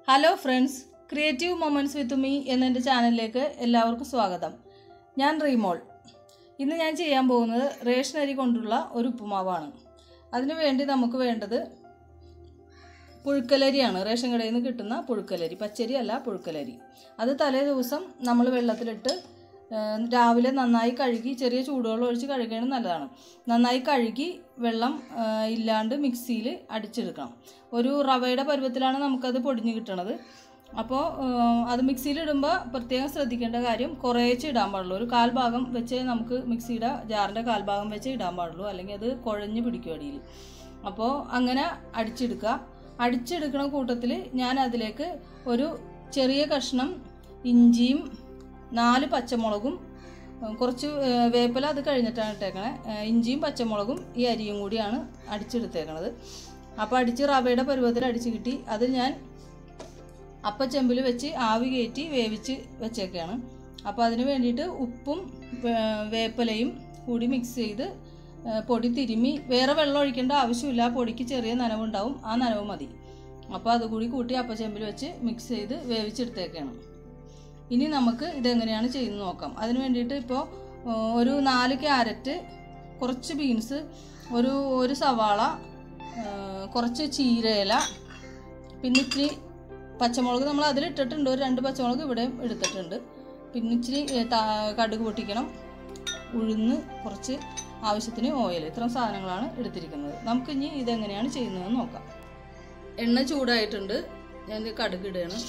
hello friends creative moments with me എന്നെൻ്റെ ചാനലിലേക്ക് എല്ലാവർക്കും സ്വാഗതം ഞാൻ റീമോൾ ഇന്ന് ഞാൻ ചെയ്യാൻ പോകുന്നത് റേഷൻ അരി കൊണ്ടുള്ള ഒരു ഉപ്പുമാവാണ് അതിനു വേണ്ടി നമുക്ക് വേണ്ടത് പുഴുക്കലരിയാണ് റേഷൻ കടയിൽ നിന്ന് കിട്ടുന്ന പുഴുക്കലരി പച്ചരി അല്ല പുഴുക്കലരി അത് തലേ ദിവസം നമ്മൾ വെള്ളത്തിലിട്ട് ആ, രാവിലെ നന്നായി കഴുകി ചെറിയ ചൂടുവെള്ളം ഒഴിച്ച് കഴുകണത് നല്ലതാണ് നന്നായി കഴുകി വെള്ളം ആ, ഇല്ലാണ്ട് മിക്സിയിൽ അടിച്ചെടുക്കണം ഒരു റവയുടെ പരുവത്തിലാണ് നമുക്കത് പൊടിഞ്ഞ് കിട്ടണത് അപ്പോൾ അത് മിക്സിയിൽ ഇടുമ്പോൾ പ്രത്യേകം ശ്രദ്ധിക്കേണ്ട കാര്യം കുറേച്ച് ഇടാൻ പാടുള്ളൂ ഒരു കാൽ ഭാഗം വെച്ച് നമുക്ക് മിക്സിയുടെ ജാറിൻ്റെ കാൽ ഭാഗം വെച്ച് ഇടാൻ പാടുള്ളൂ അല്ലെങ്കിൽ അത് കുഴഞ്ഞ് പിടിക്കും അടിയിൽ അപ്പോൾ അങ്ങനെ അടിച്ചെടുക്കുക അടിച്ചെടുക്കുന്ന കൂട്ടത്തിൽ ഞാൻ അതിലേക്ക് ഒരു ചെറിയ കഷ്ണം ഇഞ്ചിയും നാല് പച്ചമുളകും ഉം, കുറച്ച് ഏ, വേപ്പില അത് കഴിഞ്ഞിട്ടാണ് ഇട്ടേക്കണേ ഏ, ഇഞ്ചിയും പച്ചമുളകും ഈ അരിയും കൂടിയാണ് അടിച്ചെടുത്തേക്കണത് അപ്പോൾ അടിച്ച് റവയുടെ പരുവത്തിൽ അടിച്ച് കിട്ടി അത് ഞാൻ അപ്പച്ചെമ്പിൽ വെച്ച് ആവി കയറ്റി വേവിച്ച് വെച്ചേക്കാണ് അപ്പോൾ അതിന് വേണ്ടിയിട്ട് ഉപ്പും വേ- വേപ്പിലയും കൂടി മിക്സ് ചെയ്ത് ഏ, പൊടി തിരുമ്മി വേറെ വെള്ളം ഒഴിക്കേണ്ട ആവശ്യമില്ല ആ പൊടിക്ക് ചെറിയ നനവുണ്ടാവും ആ നനവ് മതി അപ്പോൾ അതുകൂടി കൂട്ടി അപ്പച്ചെമ്പിൽ വെച്ച് മിക്സ് ചെയ്ത് വേവിച്ചെടുത്തേക്കാണ് ഇനി നമുക്ക് ഇതെങ്ങനെയാണ് ചെയ്യുന്നത് നോക്കാം അതിന് വേണ്ടിയിട്ട് ഇപ്പോൾ ഒരു നാല് ക്യാരറ്റ് കുറച്ച് ബീൻസ് ഒരു ഒരു സവാള ആ, കുറച്ച് ചീരയില പിന്നെ ഇച്ചിരി പച്ചമുളക് നമ്മൾ അതിലിട്ടിട്ടുണ്ട് ഒരു രണ്ട് പച്ചമുളക് ഇവിടെയും എടുത്തിട്ടുണ്ട് പിന്നെ ഇച്ചിരി ഏ, താ- കടുക് പൊട്ടിക്കണം ഉഴുന്ന് കുറച്ച് ആവശ്യത്തിന് ഓയിൽ ഇത്രയും സാധനങ്ങളാണ് എടുത്തിരിക്കുന്നത് നമുക്കിനി ഇതെങ്ങനെയാണ് ചെയ്യുന്നതെന്ന് നോക്കാം എണ്ണ ചൂടായിട്ടുണ്ട് ഞാൻ ഇത് കടുക് ഇടുകയാണ്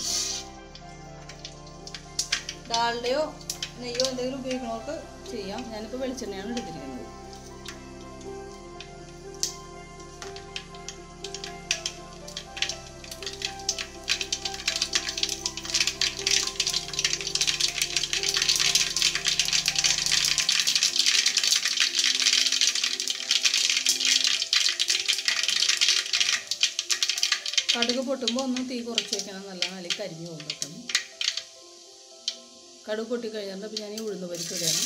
ഡാൽഡയോ നെയ്യോ എന്തെങ്കിലും ഉപയോഗിക്കണവർക്ക് ചെയ്യാം ഞാനിപ്പോൾ വെളിച്ചെണ്ണയാണ് എടുത്തിരിക്കുന്നത് കടുക് പൊട്ടുമ്പോൾ ഒന്ന് തീ കുറച്ച് വെക്കണം നല്ലതാണ് അല്ലെങ്കിൽ കരിഞ്ഞു പോകും പെട്ടെന്ന് കടുക് പൊട്ടി കഴിഞ്ഞിട്ട് അപ്പോൾ ഞാൻ ഈ ഉഴുന്ന് പരിപ്പ് ഇടണം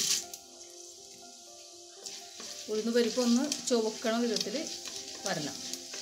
ഉഴുന്ന് പരിപ്പ് ഒന്ന് ചുവക്കണ വിധത്തിൽ വരണം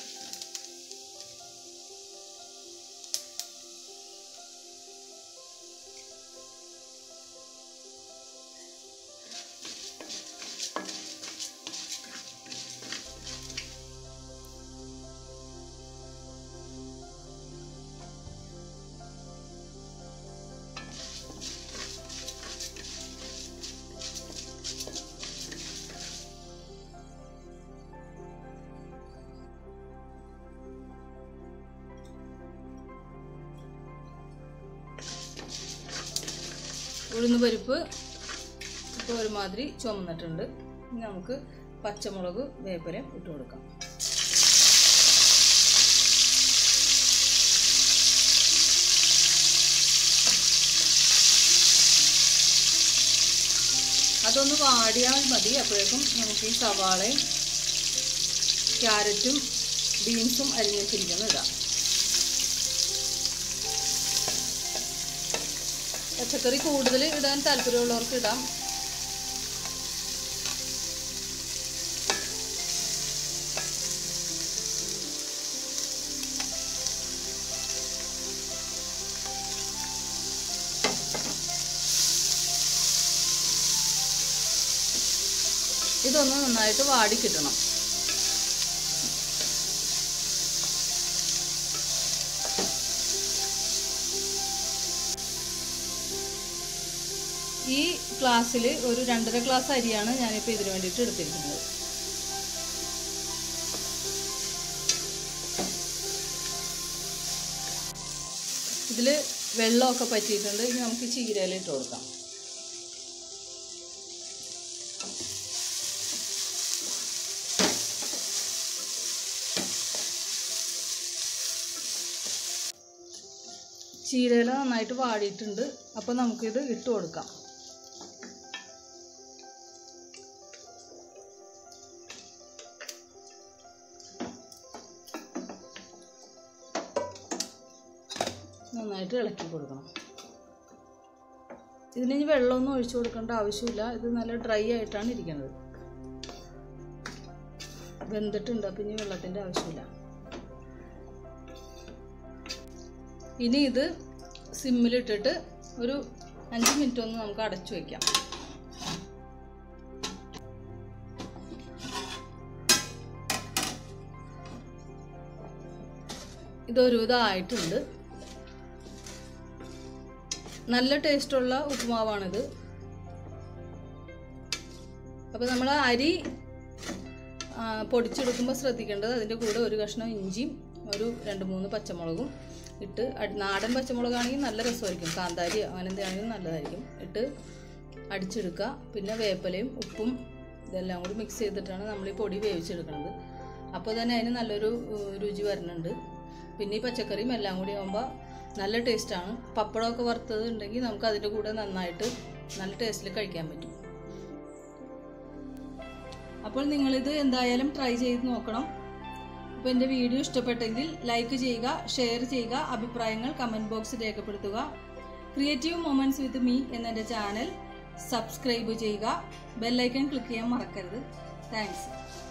ഉഴുന്ന് പരിപ്പ് ഇപ്പോൾ ഒരുമാതിരി ചുമന്നിട്ടുണ്ട് ഇനി നമുക്ക് പച്ചമുളക് വേപ്പിലയും ഇട്ട് കൊടുക്കാം അതൊന്ന് വാടിയാൽ മതി അപ്പോഴേക്കും നമുക്ക് ഈ സവാളയും ക്യാരറ്റും ബീൻസും അരിഞ്ഞ് വെച്ചിരിക്കുന്നത് ഇടാം പച്ചക്കറി കൂടുതൽ ഇടാൻ താല്പര്യമുള്ളവർക്ക് ഇടാം ഇതൊന്ന് നന്നായിട്ട് വാടി കിട്ടണം ഈ ഗ്ലാസ്സിൽ ഒരു രണ്ടര ഗ്ലാസ് അരിയാണ് ഞാനിപ്പോൾ ഇതിന് വേണ്ടിയിട്ട് എടുത്തിരിക്കുന്നത് ഇതിൽ വെള്ളമൊക്കെ പറ്റിയിട്ടുണ്ട് ഇനി നമുക്ക് ചീരയിൽ ഇട്ട് കൊടുക്കാം ചീരയില നന്നായിട്ട് വാടിയിട്ടുണ്ട് അപ്പോൾ നമുക്കിത് ഇട്ട് കൊടുക്കാം നന്നായിട്ട് ഇളക്കി കൊടുക്കണം ഇതിന് ഇനി വെള്ളമൊന്നും ഒഴിച്ചു കൊടുക്കേണ്ട ആവശ്യമില്ല ഇത് നല്ല ഡ്രൈ ആയിട്ടാണ് ഇരിക്കുന്നത് വെന്തിട്ടുണ്ട് അപ്പം ഇനി വെള്ളത്തിൻ്റെ ആവശ്യമില്ല ഇനി ഇത് സിമ്മിലിട്ടിട്ട് ഒരു അഞ്ച് മിനിറ്റ് ഒന്ന് നമുക്ക് അടച്ചു വയ്ക്കാം ഇതൊരു ഇതായിട്ടുണ്ട് നല്ല ടേസ്റ്റുള്ള ഉപ്പുമാവാണിത് അപ്പോൾ നമ്മൾ അരി ആ, പൊടിച്ചെടുക്കുമ്പോൾ ശ്രദ്ധിക്കേണ്ടത് അതിൻ്റെ കൂടെ ഒരു കഷ്ണം ഇഞ്ചിയും ഒരു രണ്ട് മൂന്ന് പച്ചമുളകും ഇട്ട് അടി- നാടൻ പച്ചമുളകാണെങ്കിൽ നല്ല രസമായിരിക്കും കാന്താരി അങ്ങനെ എന്തെങ്കിലും നല്ലതായിരിക്കും ഇട്ട് അടിച്ചെടുക്കുക പിന്നെ വേപ്പിലയും ഉപ്പും ഇതെല്ലാം കൂടി മിക്സ് ചെയ്തിട്ടാണ് നമ്മൾ ഈ പൊടി വേവിച്ചെടുക്കുന്നത് അപ്പോൾ തന്നെ അതിന് നല്ലൊരു ഏഹ്, രുചി വരുന്നുണ്ട് പിന്നെ ഈ പച്ചക്കറിയും എല്ലാം കൂടി ആകുമ്പോൾ നല്ല ടേസ്റ്റാണ് പപ്പടമൊക്കെ വറുത്തത് ഉണ്ടെങ്കിൽ നമുക്ക് അതിൻ്റെ കൂടെ നന്നായിട്ട് നല്ല ടേസ്റ്റിൽ കഴിക്കാൻ പറ്റും അപ്പോൾ നിങ്ങളിത് എന്തായാലും ട്രൈ ചെയ്ത് നോക്കണം അപ്പോൾ എൻ്റെ വീഡിയോ ഇഷ്ടപ്പെട്ടെങ്കിൽ ലൈക്ക് ചെയ്യുക ഷെയർ ചെയ്യുക അഭിപ്രായങ്ങൾ കമൻറ്റ് ബോക്സിൽ രേഖപ്പെടുത്തുക ക്രിയേറ്റീവ് മൊമെൻറ്റ്സ് വിത്ത് മീ എന്നെൻ്റെ ചാനൽ സബ്സ്ക്രൈബ് ചെയ്യുക ബെല്ലൈക്കൺ ക്ലിക്ക് ചെയ്യാൻ മറക്കരുത് താങ്ക്സ്